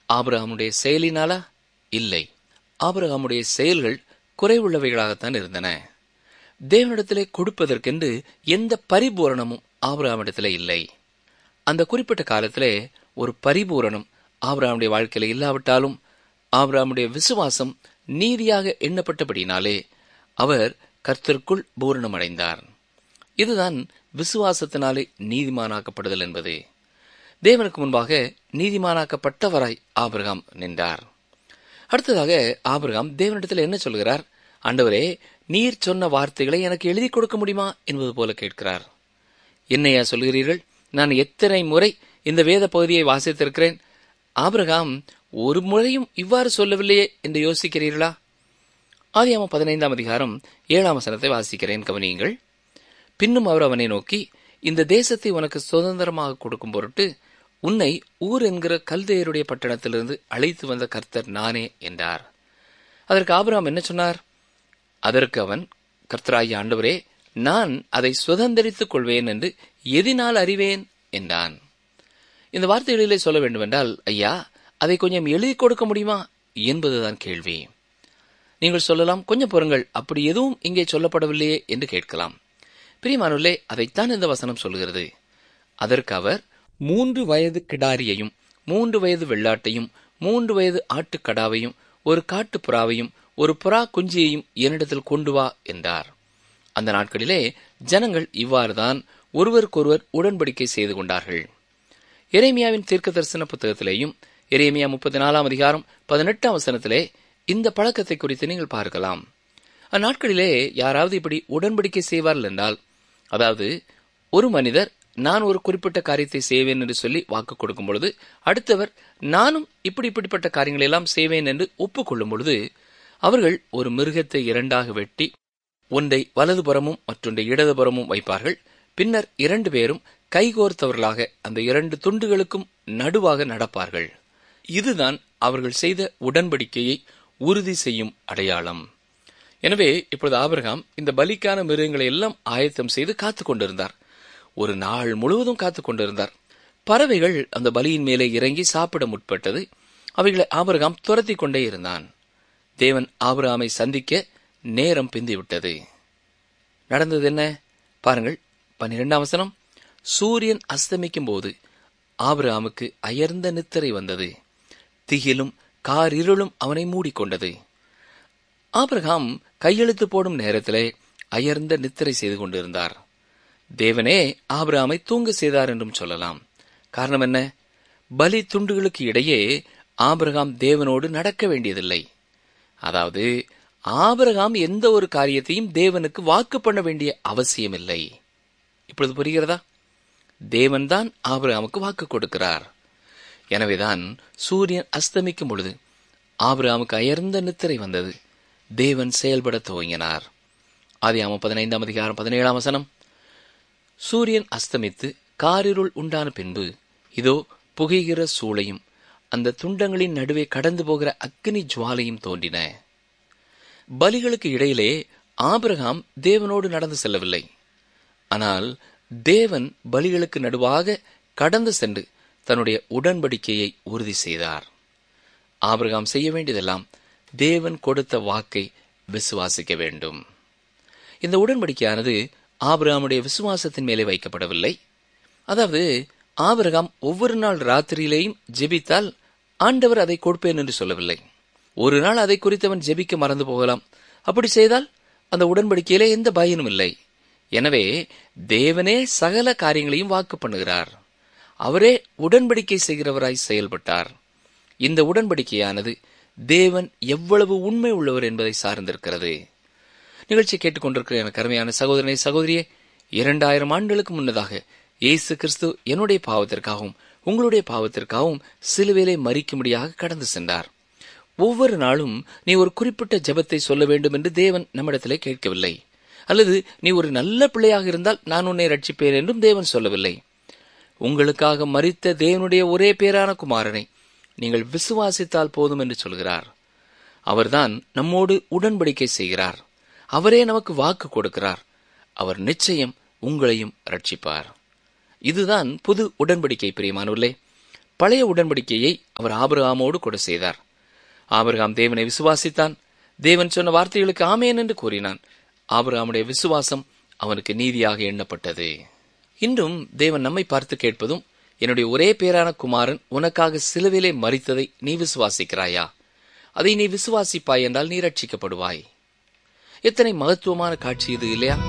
ஆபிரகாமுடைய செயலினாலா இல்லை ஆபிரகாமுடைய செயல்கள் குறைவுள்ளவைகளாகத்தான் இருந்தன தேவனிடத்திலே கொடுப்பதற்கென்று எந்த பரிபூரணமும் ஆபிரகாமிடத்திலே இல்லை அந்த குறிப்பிட்ட காலத்திலே ஒரு பரிபூரணம் ஆபிரகாமுடைய வாழ்க்கையில இல்லாவிட்டாலும் ஆபிரகாமுடைய விசுவாசம் நீதியாக எண்ணப்பட்டபடினாலே அவர் கர்த்தருக்குள் பூரணம் அடைந்தார் இதுதான் விசுவாசத்தினாலே நீதிமானாக்கப்படுதல் என்பது தேவனுக்கு முன்பாக நீதிமானாக்கப்பட்டவராய் ஆபிரகாம் நின்றார் அடுத்ததாக ஆபிரகாம் தேவனிடத்தில் என்ன சொல்கிறார் ஆண்டவரே நீர் சொன்ன வார்த்தைகளை எனக்கு எழுதி கொடுக்க முடியுமா என்பது போல கேட்கிறார் என்னையா சொல்கிறீர்கள் நான் எத்தனை முறை இந்த வேத பகுதியை வாசித்திருக்கிறேன் ஆபிரகாம் ஒரு முறையும் இவ்வாறு சொல்லவில்லையே என்று யோசிக்கிறீர்களா ஆதியாம பதினைந்தாம் அதிகாரம் ஏழாம் வசனத்தை வாசிக்கிறேன் கவனியுங்கள் பின்னும் அவர் அவனை நோக்கி இந்த தேசத்தை உனக்கு சுதந்திரமாக கொடுக்கும் பொருட்டு உன்னை ஊர் என்கிற கல்தையருடைய பட்டணத்திலிருந்து அழைத்து வந்த கர்த்தர் நானே என்றார் அதற்கு ஆபிரகாம் என்ன சொன்னார் அதற்கு அவன் கர்த்தராகிய ஆண்டவரே நான் அதை சுதந்திரித்துக் கொள்வேன் என்று எதினால் அறிவேன் என்றான் இந்த வார்த்தைகளிலே சொல்ல வேண்டுமென்றால் ஐயா அதை கொஞ்சம் எழுதி கொடுக்க முடியுமா என்பதுதான் கேள்வி நீங்கள் சொல்லலாம் கொஞ்சம் பொறுங்கள் அப்படி எதுவும் இங்கே சொல்லப்படவில்லையே என்று கேட்கலாம் பிரியமானுள்ளே அதைத்தான் இந்த வசனம் சொல்கிறது அதற்கு அவர் மூன்று வயது கிடாரியையும் மூன்று வயது வெள்ளாட்டையும் மூன்று வயது ஆட்டுக்கடாவையும் ஒரு காட்டுப் புறாவையும் ஒரு புறா குஞ்சியையும் என்னிடத்தில் கொண்டு வா என்றார் அந்த நாட்களிலே ஜனங்கள் இவ்வாறுதான் ஒருவருக்கொருவர் உடன்படிக்கை செய்து கொண்டார்கள் எரேமியாவின் தீர்க்க தரிசன புத்தகத்திலேயும் எரேமியா முப்பத்தி நாலாம் அதிகாரம் பதினெட்டாம் வசனத்திலே இந்த பழக்கத்தை குறித்து நீங்கள் பார்க்கலாம் அந்நாட்களிலே யாராவது இப்படி உடன்படிக்கை செய்வார்கள் என்றால் அதாவது ஒரு மனிதர் நான் ஒரு குறிப்பிட்ட காரியத்தை செய்வேன் என்று சொல்லி வாக்கு கொடுக்கும் பொழுது அடுத்தவர் நானும் இப்படி இப்படிப்பட்ட காரியங்களை எல்லாம் செய்வேன் என்று ஒப்புக்கொள்ளும் பொழுது அவர்கள் ஒரு மிருகத்தை இரண்டாக வெட்டி ஒன்றை வலதுபுறமும் மற்றொன்றை இடதுபுறமும் வைப்பார்கள் பின்னர் இரண்டு பேரும் கைகோர்த்தவர்களாக அந்த இரண்டு துண்டுகளுக்கும் நடுவாக நடப்பார்கள் இதுதான் அவர்கள் செய்த உடன்படிக்கையை உறுதி செய்யும் அடையாளம் எனவே இப்பொழுது ஆபிரகாம் இந்த பலிக்கான மிருகங்களை எல்லாம் ஆயத்தம் செய்து காத்து கொண்டிருந்தார் ஒரு நாள் முழுவதும் காத்து கொண்டிருந்தார் பறவைகள் அந்த பலியின் மேலே இறங்கி சாப்பிட முற்பட்டது அவைகளை ஆபிரகாம் துரத்தி கொண்டே இருந்தான் தேவன் ஆபிரகாமை சந்திக்க நேரம் பிந்திவிட்டது நடந்தது என்ன பாருங்கள் பன்னிரெண்டாம் வசனம் சூரியன் அஸ்தமிக்கும் போது ஆபிரகாமுக்கு அயர்ந்த நித்திரை வந்தது திகிலும் காரிருளும் அவனை மூடிக்கொண்டது ஆபிரகாம் கையெழுத்து போடும் நேரத்திலே அயர்ந்த நித்திரை செய்து கொண்டிருந்தார் தேவனே ஆபிரகாமை தூங்க செய்தார் என்றும் சொல்லலாம் காரணம் என்ன பலி துண்டுகளுக்கு இடையே ஆபிரகாம் தேவனோடு நடக்க வேண்டியதில்லை அதாவது ஆபிரகாம் எந்த ஒரு காரியத்தையும் தேவனுக்கு வாக்கு பண்ண வேண்டிய அவசியமில்லை இப்பொழுது புரிகிறதா தேவன்தான் ஆபிரகாமுக்கு வாக்கு கொடுக்கிறார் எனவேதான் சூரியன் அஸ்தமிக்கும் பொழுது ஆபிரகாமுக்கு அயர்ந்த நித்திரை வந்தது தேவன் செயல்பட துவங்கினார் ஆதியாம பதினைந்தாம் அதிகாரம் பதினேழாம் வசனம் சூரியன் அஸ்தமித்து காரிருள் உண்டான பின்பு இதோ புகைகிற சூளையும் அந்த துண்டங்களின் நடுவே கடந்து போகிற அக்னி ஜுவாலையும் தோன்றின பலிகளுக்கு இடையிலே ஆபிரகாம் தேவனோடு நடந்து செல்லவில்லை ஆனால் தேவன் பலிகளுக்கு நடுவாக கடந்து சென்று தன்னுடைய உடன்படிக்கையை உறுதி செய்தார் ஆபிரகாம் செய்ய வேண்டியதெல்லாம் தேவன் கொடுத்த வாக்கை விசுவாசிக்க வேண்டும் இந்த உடன்படிக்கையானது ஆபிரகாமுடைய விசுவாசத்தின் மேலே வைக்கப்படவில்லை அதாவது ஆபிரகாம் ஒவ்வொரு நாள் ராத்திரியிலேயும் ஜெபித்தால் ஆண்டவர் அதை கொடுப்பேன் என்று சொல்லவில்லை ஒரு நாள் அதை குறித்தவன் ஜெபிக்க மறந்து போகலாம் அப்படி செய்தால் அந்த உடன்படிக்கையிலே எந்த பயனும் இல்லை எனவே தேவனே சகல காரியங்களையும் வாக்கு பண்ணுகிறார் அவரே உடன்படிக்கை செய்கிறவராய் செயல்பட்டார் இந்த உடன்படிக்கையானது தேவன் எவ்வளவு உண்மை உள்ளவர் என்பதை சார்ந்திருக்கிறது நிகழ்ச்சி கேட்டுக்கொண்டிருக்கிற எனக்கு அருமையான சகோதரனை சகோதரியே இரண்டாயிரம் ஆண்டுகளுக்கு முன்னதாக இயேசு கிறிஸ்து என்னுடைய பாவத்திற்காகவும் உங்களுடைய பாவத்திற்காகவும் சிலுவையிலே மறிக்கும்படியாக கடந்து சென்றார் ஒவ்வொரு நாளும் நீ ஒரு குறிப்பிட்ட ஜெபத்தை சொல்ல வேண்டும் என்று தேவன் நம்மிடத்திலே கேட்கவில்லை அல்லது நீ ஒரு நல்ல பிள்ளையாக இருந்தால் நான் உன்னை ரட்சிப்பேன் என்றும் தேவன் சொல்லவில்லை உங்களுக்காக மறித்த தேவனுடைய ஒரே பேரான குமாரனை நீங்கள் விசுவாசித்தால் போதும் என்று சொல்கிறார் அவர்தான் நம்மோடு உடன்படிக்கை செய்கிறார் அவரே நமக்கு வாக்கு கொடுக்கிறார் அவர் நிச்சயம் உங்களையும் ரட்சிப்பார் இதுதான் புது உடன்படிக்கை பிரியமானவர்களே பழைய உடன்படிக்கையை அவர் ஆபிரகாமோடு கூட செய்தார் ஆபிரகாம் தேவனை விசுவாசித்தான் தேவன் சொன்ன வார்த்தைகளுக்கு ஆமேன் என்று கூறினான் ஆபிரகாமுடைய விசுவாசம் அவனுக்கு நீதியாக எண்ணப்பட்டது இன்றும் தேவன் நம்மை பார்த்து கேட்பதும் என்னுடைய ஒரே பேரான குமாரன் உனக்காக சிலுவிலே மறித்ததை நீ விசுவாசிக்கிறாயா அதை நீ விசுவாசிப்பாய் என்றால் நீ ரட்சிக்கப்படுவாய் எத்தனை மகத்துவமான காட்சி இது இல்லையா